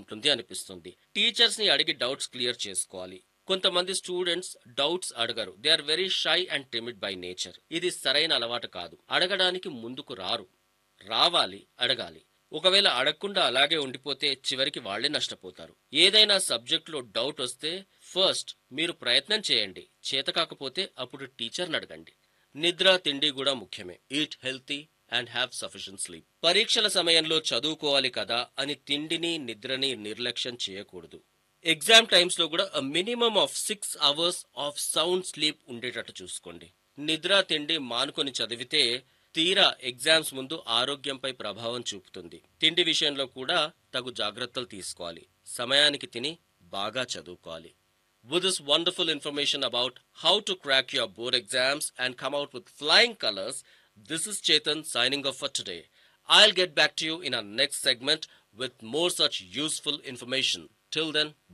ఉంటుంది అనిపిస్తుంది టీచర్స్ ని అడిగి డౌట్స్ క్లియర్ చేసుకోవాలి కొంతమంది స్టూడెంట్స్ డౌట్స్ అడగరు they are very shy and timid by nature ఇది సరైన అలవాటు కాదు అడగడానికి ముందుకు రారు రావాలి అడగాలి ఒకవేళ అడగకుండా అలాగే ఉండిపోతే చివరికి వాళ్లే నష్టపోతారు ఏదైనా సబ్జెక్టులో డౌట్ వస్తే ఫస్ట్ మీరు ప్రయత్నం చేయండి చేత కాకపోతే అప్పుడు టీచర్ని అడగండి నిద్ర తిండి కూడా ముఖ్యమే eat healthy and have sufficient sleep పరీక్షల సమయంలో చదువుకోవాలి కదా అని తిండిని నిద్రని నిర్లక్ష్యం చేయకూడదు ఎగ్జామ్ టైమ్స్ లో కూడా minimum of six hours of sound sleep ఉండేటట్టు చూసుకోండి నిద్ర తిండి మానుకొని చదివితే తీరా ఎగ్జామ్స్ ముందు ఆరోగ్యంపై ప్రభావం చూపుతుంది తిండి విషయంలో కూడా తగు జాగ్రత్తలు తీసుకోవాలి సమయానికి తిని బాగా చదువుకోవాలి With this wonderful information about how to crack your board exams and come out with flying colors, this is Chetan signing off for today. I'll get back to you in our next segment with more such useful information. Till then,